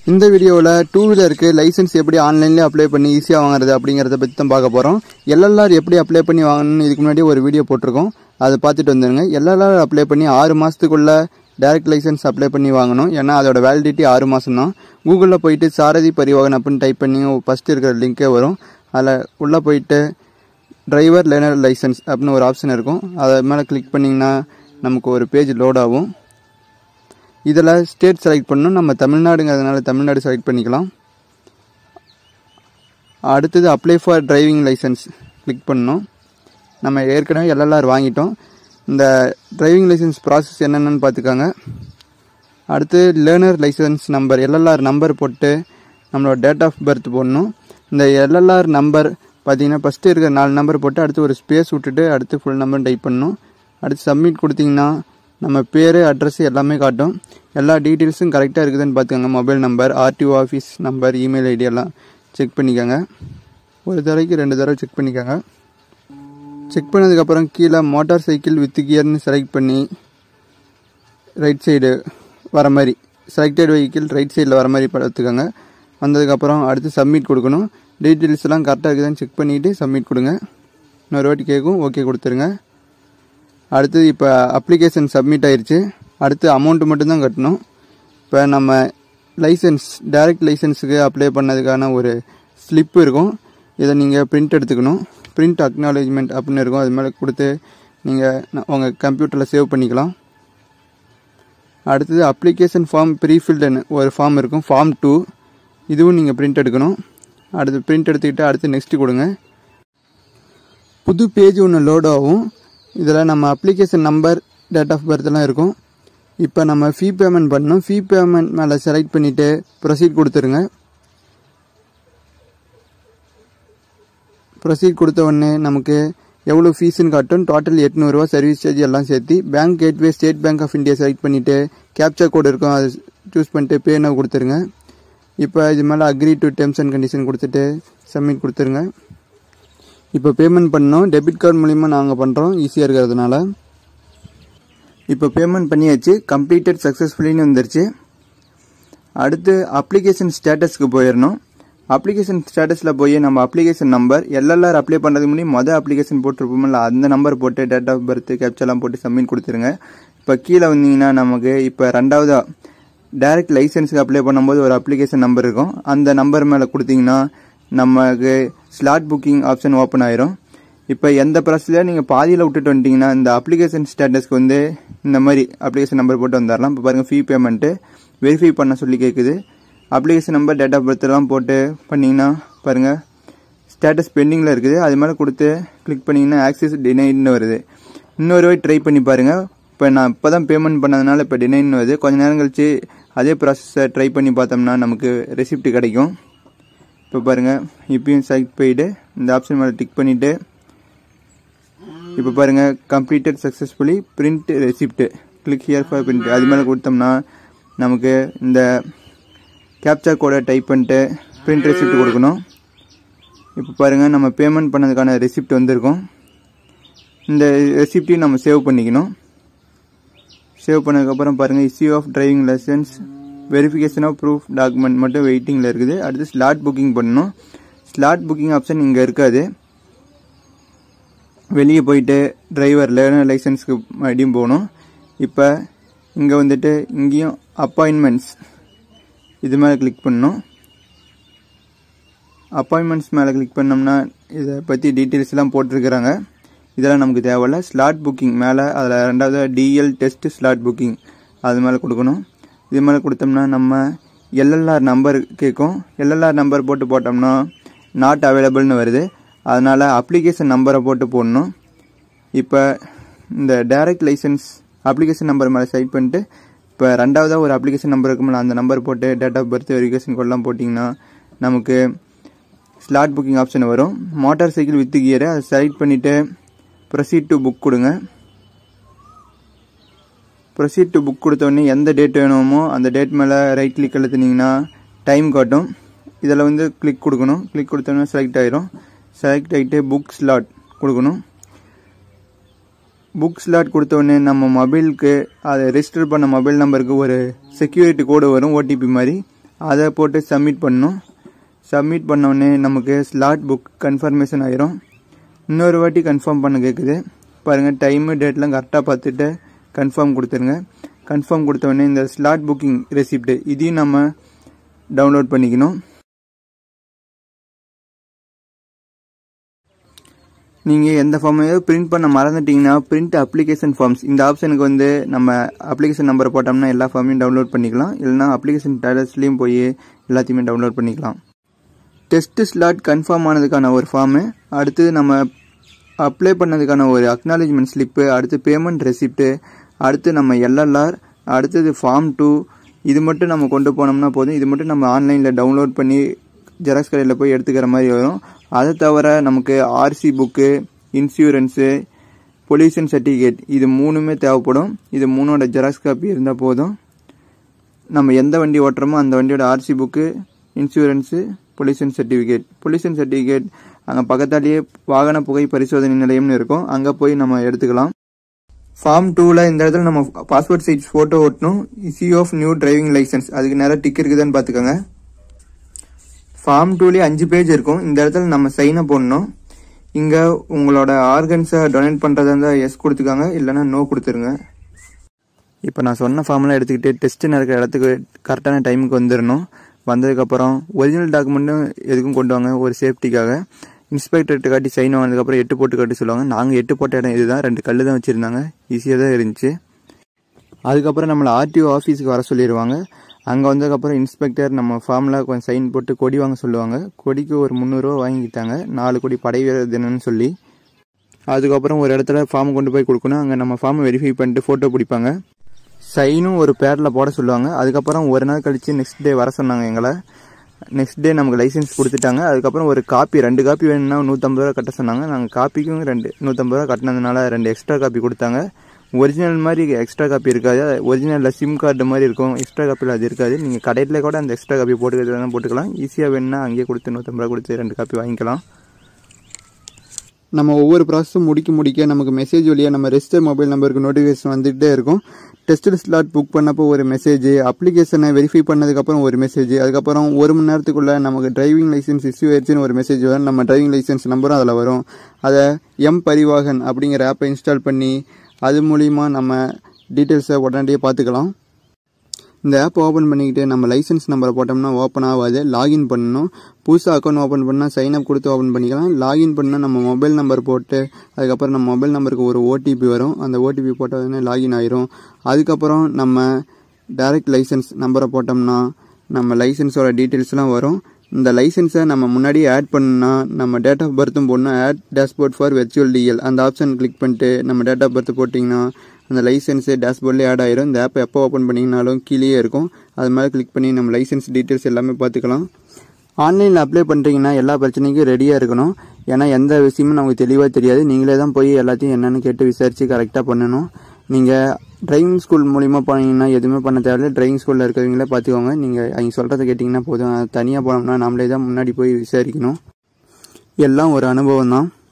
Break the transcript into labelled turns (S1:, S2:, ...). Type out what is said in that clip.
S1: இந்த வீடியோவில் two வீலருக்கு licence எப்படி ஆன்லைன்லேயே அப்ளை பண்ணி ஈஸியாக வாங்குறது அப்படிங்கிறத பற்றி தான் பார்க்க போகிறோம் எல்எல்ஆர் எப்படி அப்ளை பண்ணி வாங்கணும்னு இதுக்கு முன்னாடி ஒரு வீடியோ போட்டிருக்கோம் அதை பார்த்துட்டு வந்துருங்க எல்எல்ஆர் அப்ளை பண்ணி ஆறு மாதத்துக்குள்ள டைரக்ட் லைசன்ஸ் அப்ளை பண்ணி வாங்கணும் ஏன்னா அதோட வேலிடிட்டி ஆறு மாதம் தான் கூகுளில் போயிட்டு சாரதி பரிவாகன் அப்படின்னு டைப் பண்ணி ஃபஸ்ட்டு இருக்கிற லிங்கே வரும் அதில் உள்ளே போயிட்டு டிரைவர் லேர்னர் லைசன்ஸ் அப்படின்னு ஒரு ஆப்ஷன் இருக்கும் அதை மேலே கிளிக் பண்ணிங்கன்னா நமக்கு ஒரு பேஜ் லோட் ஆகும் இதில் ஸ்டேட் செலக்ட் பண்ணணும் நம்ம தமிழ்நாடுங்கிறதுனால தமிழ்நாடு செலக்ட் பண்ணிக்கலாம் அடுத்தது apply for driving licence click பண்ணணும் நம்ம ஏற்கனவே எல்எல்ஆர் வாங்கிட்டோம் இந்த டிரைவிங் லைசன்ஸ் ப்ராசஸ் என்னென்னு பார்த்துக்காங்க அடுத்து learner licence number LLR number போட்டு நம்மளோட டேட் ஆஃப் பர்த் போடணும் இந்த எல்எல்ஆர் நம்பர் பார்த்தீங்கன்னா ஃபஸ்ட்டு இருக்கிற நாலு நம்பர் போட்டு அடுத்து ஒரு ஸ்பேஸ் விட்டுட்டு அடுத்து ஃபுல் நம்பர் டைப் பண்ணணும் அடுத்து சப்மிட் கொடுத்தீங்கன்னா நம்ம பேர் அட்ரஸ் எல்லாமே காட்டும் எல்லா டீட்டெயில்ஸும் கரெக்டாக இருக்குதுன்னு பார்த்துக்கோங்க mobile number RTO office number email ID எல்லாம் செக் பண்ணிக்கோங்க ஒரு தடவைக்கு ரெண்டு தடவை செக் பண்ணிக்கோங்க செக் பண்ணதுக்கப்புறம் கீழே மோட்டார் சைக்கிள் வித் கியர்னு செலக்ட் பண்ணி ரைட் சைடு வர மாதிரி செலக்டட் வெஹிக்கிள் ரைட் சைடில் வர மாதிரி பார்த்துக்கோங்க வந்ததுக்கப்புறம் அடுத்து சப்மிட் கொடுக்கணும் டீட்டெயில்ஸ் எல்லாம் கரெக்டாக இருக்குதான்னு செக் பண்ணிவிட்டு சப்மிட் கொடுங்க இன்னொரு வாட்டி கேட்கும் ஓகே கொடுத்துருங்க அடுத்தது இப்போ அப்ளிகேஷன் சப்மிட் ஆயிருச்சு அடுத்து அமௌண்ட்டு மட்டும்தான் கட்டணும் இப்போ நம்ம லைசன்ஸ் டைரக்ட் லைசன்ஸுக்கு அப்ளை பண்ணதுக்கான ஒரு ஸ்லிப் இருக்கும் இதை நீங்கள் பிரிண்ட் எடுத்துக்கணும் பிரிண்ட் அக்னாலேஜ்மெண்ட் அப்படின்னு இருக்கும் அது மேலே கொடுத்து நீங்கள் உங்கள் கம்ப்யூட்டரில் சேவ் பண்ணிக்கலாம் அடுத்தது அப்ளிகேஷன் ஃபார்ம் ப்ரீஃபில்டுன்னு ஒரு ஃபார்ம் இருக்கும் ஃபார்ம் டூ இதுவும் நீங்கள் பிரிண்ட் எடுக்கணும் அடுத்து பிரிண்ட் எடுத்துக்கிட்டு அடுத்து நெக்ஸ்ட்டு கொடுங்க புது பேஜ் ஒன்று லோட் ஆகும் இதில் நம்ம அப்ளிகேஷன் நம்பர் டேட் ஆஃப் பர்த்லாம் இருக்கும் இப்போ நம்ம ஃபீ பேமெண்ட் பண்ணணும் ஃபீ பேமெண்ட் மேலே செலக்ட் பண்ணிவிட்டு ப்ரொசீட் கொடுத்துருங்க ப்ரொசீட் கொடுத்த உடனே நமக்கு எவ்வளோ ஃபீஸுன்னு காட்டும் டோட்டல் எட்நூறுரூவா சர்வீஸ் சார்ஜ் எல்லாம் சேர்த்து bank gateway State Bank of India select பண்ணிவிட்டு கேப்சா கோடு இருக்கும் அதை சூஸ் பண்ணிட்டு பேனை கொடுத்துருங்க இப்போ இது மேலே agree to terms and condition கொடுத்துட்டு சப்மிட் கொடுத்துருங்க இப்போ பேமெண்ட் பண்ணோம் டெபிட் கார்டு மூலிமா நாங்கள் பண்ணுறோம் ஈஸியாக இருக்கிறதுனால இப்போ பேமெண்ட் பண்ணியாச்சு கம்ப்ளீட்டட் சக்ஸஸ்ஃபுல்லின்னு வந்துருச்சு அடுத்து அப்ளிகேஷன் ஸ்டேட்டஸ்க்கு போயிடணும் அப்ளிகேஷன் ஸ்டேட்டஸில் போய் நம்ம அப்ளிகேஷன் நம்பர் எல்எல்ஆர் அப்ளை பண்ணுறதுக்கு முன்னாடி மொதல் அப்ளிகேஷன் போட்டிருப்போம்ல அந்த நம்பர் போட்டு டேட் ஆஃப் பர்த் கேப்செல்லாம் போட்டு சப்மிட் கொடுத்துருங்க இப்போ கீழே வந்தீங்கன்னா நமக்கு இப்போ ரெண்டாவதா டைரக்ட் லைசன்ஸுக்கு அப்ளை பண்ணும்போது ஒரு அப்ளிகேஷன் நம்பர் இருக்கும் அந்த நம்பர் மேலே கொடுத்தீங்கன்னா நமக்கு ஸ்லாட் புக்கிங் ஆப்ஷன் ஓப்பன் ஆயிரும் இப்போ எந்த ப்ராசஸில் நீங்கள் பாதியில் விட்டுட்டு வந்துட்டீங்கன்னா இந்த அப்ளிகேஷன் ஸ்டேட்டஸ்க்கு வந்து இந்த மாதிரி அப்ளிகேஷன் நம்பர் போட்டு வந்துடலாம் இப்போ பாருங்கள் ஃபீ பேமெண்ட்டு வெரிஃபை பண்ண சொல்லி கேட்குது அப்ளிகேஷன் நம்பர் டேட் ஆஃப் பர்த்லாம் போட்டு பண்ணிங்கன்னா பாருங்கள் ஸ்டேட்டஸ் பெண்டிங்கில் இருக்குது அது மேலே கொடுத்து கிளிக் பண்ணிங்கன்னா ஆக்சஸ் டினைன்னு வருது இன்னொரு வாய் ட்ரை பண்ணி பாருங்கள் இப்போ நான் இப்போ தான் பேமெண்ட் பண்ணதுனால இப்போ டினைன்னு வருது கொஞ்ச நேரம் கழிச்சு அதே ப்ராசஸை ட்ரை பண்ணி பார்த்தோம்னா நமக்கு ரெசிப்ட் கிடைக்கும் இப்போ பாருங்கள் இப்பயும் செலக்ட் போயிட்டு இந்த ஆப்ஷன் மேலே டிக் பண்ணிவிட்டு இப்போ பாருங்கள் completed successfully print receipt click here for print அது மேலே கொடுத்தோம்னா நமக்கு இந்த கேப்சா கோடை டைப் பண்ணிட்டு பிரிண்ட் ரெசிப்ட் கொடுக்கணும் இப்போ பாருங்கள் நம்ம பேமெண்ட் பண்ணதுக்கான ரெசிப்ட் வந்திருக்கும் இந்த ரெசிப்டையும் நம்ம சேவ் பண்ணிக்கணும் சேவ் பண்ணதுக்கப்புறம் பாருங்கள் issue of driving licence verification of proof document மட்டும் வெயிட்டிங்கில் இருக்குது அடுத்து ஸ்லாட் புக்கிங் பண்ணணும் ஸ்லாட் புக்கிங் ஆப்ஷன் இங்கே இருக்காது வெளியே போயிட்டு டிரைவர் லேர்னர் லைசன்ஸ்க்கு மறுபடியும் போகணும் இப்போ இங்கே வந்துட்டு இங்கேயும் அப்பாயின்மெண்ட்ஸ் இது மேலே கிளிக் பண்ணணும் அப்பாயின்மெண்ட்ஸ் மேலே கிளிக் பண்ணோம்னா இதை பற்றி டீட்டெயில்ஸ்லாம் போட்டிருக்கிறாங்க இதெல்லாம் நமக்கு தேவையில்ல ஸ்லாட் புக்கிங் மேலே அதில் ரெண்டாவது டிஎல் டெஸ்ட் ஸ்லாட் புக்கிங் அது மேலே கொடுக்கணும் இது மேலே கொடுத்தோம்னா நம்ம எல்எல்ஆர் நம்பர் கேட்கும் எல்எல்ஆர் நம்பர் போட்டு போட்டோம்னா நாட் அவைலபிள்னு வருது அதனால் அப்ளிகேஷன் நம்பரை போட்டு போடணும் இப்போ இந்த டைரக்ட் லைசன்ஸ் அப்ளிகேஷன் நம்பர் மேலே செலக்ட் பண்ணிட்டு இப்போ ரெண்டாவதாக ஒரு அப்ளிகேஷன் நம்பர் இருக்கும்ல அந்த நம்பர் போட்டு டேட் ஆஃப் பர்த் வெரிஃபிகேஷன் கோடெலாம் போட்டிங்கன்னா நமக்கு ஸ்லாட் புக்கிங் ஆப்ஷன் வரும் மோட்டார் சைக்கிள் வித் கியரை அதை செலக்ட் பண்ணிவிட்டு ப்ரொசீட் டு புக் கொடுங்க ப்ரொசீட் டு புக் கொடுத்தோடனே எந்த டேட் வேணுமோ அந்த டேட் மேலே ரைட் கிளிக் அழுத்துனீங்கன்னா டைம் காட்டும் இதில் வந்து கிளிக் கொடுக்கணும் கிளிக் கொடுத்தோன்னே செலக்ட் ஆயிரும் செலக்ட் ஆகிட்டு புக் ஸ்லாட் கொடுக்கணும் புக் ஸ்லாட் கொடுத்தோடனே நம்ம மொபைலுக்கு அதை ரெஜிஸ்டர் பண்ண மொபைல் நம்பருக்கு ஒரு செக்யூரிட்டி கோடு வரும் ஓடிபி மாதிரி அதை போட்டு சப்மிட் பண்ணணும் சப்மிட் பண்ணோடனே நமக்கு ஸ்லாட் புக் கன்ஃபர்மேஷன் ஆயிரும் இன்னொரு வாட்டி கன்ஃபார்ம் பண்ண கேட்குது பாருங்கள் டைமு டேட்லாம் கரெக்டாக பார்த்துட்டு கன்ஃபார்ம் கொடுத்துருங்க கன்ஃபார்ம் கொடுத்த உடனே இந்த ஸ்லாட் புக்கிங் ரெசிப்ட் இதையும் நம்ம டவுன்லோட் பண்ணிக்கணும் நீங்கள் எந்த ஃபார்மையோ பிரிண்ட் பண்ண மறந்துட்டீங்கன்னா பிரிண்ட் அப்ளிகேஷன் ஃபார்ம்ஸ் இந்த ஆப்ஷனுக்கு வந்து நம்ம அப்ளிகேஷன் நம்பரை போட்டோம்னா எல்லா ஃபார்மையும் டவுன்லோட் பண்ணிக்கலாம் இல்லைனா அப்ளிகேஷன் டேட்டஸ்லேயும் போய் எல்லாத்தையுமே டவுன்லோட் பண்ணிக்கலாம் டெஸ்ட் ஸ்லாட் கன்ஃபார்ம் ஆனதுக்கான ஒரு ஃபார்மு அடுத்தது நம்ம அப்ளை பண்ணதுக்கான ஒரு அக்னாலேஜ்மெண்ட் ஸ்லிப்பு அடுத்து பேமெண்ட் ரெசிப்ட்டு அடுத்து நம்ம எல்எல்ஆர் அடுத்தது ஃபார்ம் டூ இது மட்டும் நம்ம கொண்டு போனோம்னா போதும் இது மட்டும் நம்ம ஆன்லைனில் டவுன்லோட் பண்ணி ஜெராக்ஸ் கடையில் போய் எடுத்துக்கிற மாதிரி வரும் அதை தவிர நமக்கு RC book insurance pollution certificate இது மூணுமே தேவைப்படும் இது மூணோட ஜெராக்ஸ் காப்பி இருந்தால் போதும் நம்ம எந்த வண்டி ஓட்டுறோமோ அந்த வண்டியோட RC book insurance pollution certificate pollution certificate அங்கே பக்கத்தாலேயே வாகன புகை பரிசோதனை நிலையம்னு இருக்கும் அங்கே போய் நம்ம எடுத்துக்கலாம் ஃபார்ம் டூவில் இந்த இடத்துல நம்ம பாஸ்போர்ட் சைஸ் ஃபோட்டோ ஓட்டணும் issue of new driving licence அதுக்கு நேராக டிக் இருக்குதான்னு பார்த்துக்கோங்க ஃபார்ம் டூலேயே அஞ்சு பேஜ் இருக்கும் இந்த இடத்துல நம்ம சைனை போடணும் இங்கே உங்களோட ஆர்கன்ஸை டொனேட் பண்ணுறதா இருந்தால் எஸ் கொடுத்துக்காங்க இல்லைனா நோ கொடுத்துருங்க இப்போ நான் சொன்ன ஃபார்ம்லாம் எடுத்துக்கிட்டு டெஸ்ட் நடக்கிற இடத்துக்கு கரெக்டான டைமுக்கு வந்துடணும் வந்ததுக்கப்புறம் ஒரிஜினல் டாக்குமெண்ட்டும் எதுக்கும் கொண்டு வாங்க ஒரு சேஃப்டிக்காக இன்ஸ்பெக்டர்கிட்ட காட்டி சைன் வாங்கினதுக்கப்புறம் எட்டு போட்டு காட்டி சொல்லுவாங்க நாங்கள் எட்டு போட்ட இடம் இதுதான் ரெண்டு கல் தான் வச்சுருந்தாங்க ஈஸியாக தான் இருந்துச்சு அதுக்கப்புறம் நம்மளை ஆர்டிஓ ஆஃபீஸுக்கு வர சொல்லிடுவாங்க அங்கே வந்ததுக்கப்புறம் இன்ஸ்பெக்டர் நம்ம ஃபார்மில் கொஞ்சம் சைன் போட்டு கொடி வாங்க சொல்லுவாங்க கொடிக்கு ஒரு முந்நூறுரூவா வாங்கிக்கிட்டாங்க நாலு கொடி படை வீரர் தினம்னு சொல்லி அதுக்கப்புறம் ஒரு இடத்துல ஃபார்ம் கொண்டு போய் கொடுக்கணும் அங்கே நம்ம ஃபார்மை வெரிஃபை பண்ணிட்டு ஃபோட்டோ பிடிப்பாங்க சைனும் ஒரு பேரில் போட சொல்லுவாங்க அதுக்கப்புறம் ஒரு நாள் கழித்து நெக்ஸ்ட் டே வர சொன்னாங்க எங்களை நெக்ஸ்ட் டே நமக்கு லைசன்ஸ் கொடுத்துட்டாங்க அதுக்கப்புறம் ஒரு காப்பி ரெண்டு காப்பி வேணும்னா நூற்றம்பது ரூபா கட்ட சொன்னாங்க நாங்கள் காப்பிக்கும் ரெண்டு நூற்றம்பது ரூபா கட்டினதுனால ரெண்டு எக்ஸ்ட்ரா காப்பி கொடுத்தாங்க ஒரிஜினல் மாதிரி எக்ஸ்ட்ரா காப்பி இருக்காது ஒரிஜினலில் சிம் கார்டு மாதிரி இருக்கும் எக்ஸ்ட்ரா காப்பியில் அது இருக்காது நீங்கள் கடையில் கூட அந்த எக்ஸ்ட்ரா காப்பி போட்டுக்கிறது போட்டுக்கலாம் ஈஸியாக வேணும்னா அங்கேயே கொடுத்து நூற்றம்பது ரூபா கொடுத்து ரெண்டு காப்பி வாங்கிக்கலாம் நம்ம ஒவ்வொரு ப்ராசஸும் முடிக்க முடிக்க நமக்கு மெசேஜ் வழியாக நம்ம ரெஜிஸ்டர் மொபைல் நம்பருக்கு நோட்டிஃபிகேஷன் வந்துகிட்டே இருக்கும் டெஸ்ட் ஸ்லாட் புக் பண்ணப்போ ஒரு மெசேஜ் அப்ளிகேஷனை வெரிஃபை பண்ணதுக்கப்புறம் ஒரு மெசேஜ் அதுக்கப்புறம் ஒரு மணி நேரத்துக்குள்ள நமக்கு டிரைவிங் லைசன்ஸ் இஷ்யூ ஆயிடுச்சுன்னு ஒரு மெசேஜ் வரும் நம்ம டிரைவிங் லைசன்ஸ் நம்பரும் அதில் வரும் அதை எம் பரிவாகன் அப்படிங்கிற ஆப்பை இன்ஸ்டால் பண்ணி அது மூலிமா நம்ம டீட்டெயில்ஸை உடனடியாக பார்த்துக்கலாம் இந்த ஆப் ஓப்பன் பண்ணிக்கிட்டு நம்ம லைசன்ஸ் நம்பரை போட்டோம்னா ஓப்பன் ஆகாது லாகின் பண்ணணும் புதுசாக அக்கௌண்ட் ஓப்பன் பண்ணால் சைன் அப் கொடுத்து ஓப்பன் பண்ணிக்கலாம் லாகின் பண்ணால் நம்ம மொபைல் நம்பர் போட்டு அதுக்கப்புறம் நம்ம மொபைல் நம்பருக்கு ஒரு ஓடிபி வரும் அந்த ஓடிபி போட்ட உடனே லாகின் ஆயிரும் அதுக்கப்புறம் நம்ம டைரக்ட் லைசன்ஸ் நம்பரை போட்டோம்னா நம்ம லைசன்ஸோட டீட்டெயில்ஸ்லாம் வரும் இந்த லைசன்ஸை நம்ம முன்னாடியே ஆட் பண்ணா நம்ம டேட் ஆஃப் பர்த்தும் போடணும் add dashboard for virtual DL அந்த ஆப்ஷன் கிளிக் பண்ணிட்டு நம்ம டேட் ஆஃப் பர்த் போட்டிங்கன்னா அந்த லைசன்ஸு டேஷ்போர்ட்லேயே ஆட் ஆயிரும் இந்த ஆப்பை எப்போ ஓப்பன் பண்ணிங்கனாலும் கீழேயே இருக்கும் அது மாதிரி கிளிக் பண்ணி நம்ம லைசன்ஸ் டீட்டெயில்ஸ் எல்லாமே பார்த்துக்கலாம் ஆன்லைனில் அப்ளை பண்ணுறீங்கன்னா எல்லா பிரச்சனைக்கும் ரெடியாக இருக்கணும் ஏன்னா எந்த விஷயமும் நமக்கு தெளிவாக தெரியாது நீங்களே தான் போய் எல்லாத்தையும் என்னென்னு கேட்டு விசாரித்து கரெக்டாக பண்ணணும் நீங்கள் டிரைவிங் ஸ்கூல் மூலிமா போனீங்கன்னா எதுவுமே பண்ண தேவையில்ல டிரைவிங் ஸ்கூலில் இருக்கிறவங்களே பார்த்துக்கோங்க நீங்கள் அவங்க சொல்கிறத கேட்டிங்கன்னா போதும் தனியாக போனோம்னா நம்மளே தான் முன்னாடி போய் விசாரிக்கணும் எல்லாம் ஒரு அனுபவம் தான்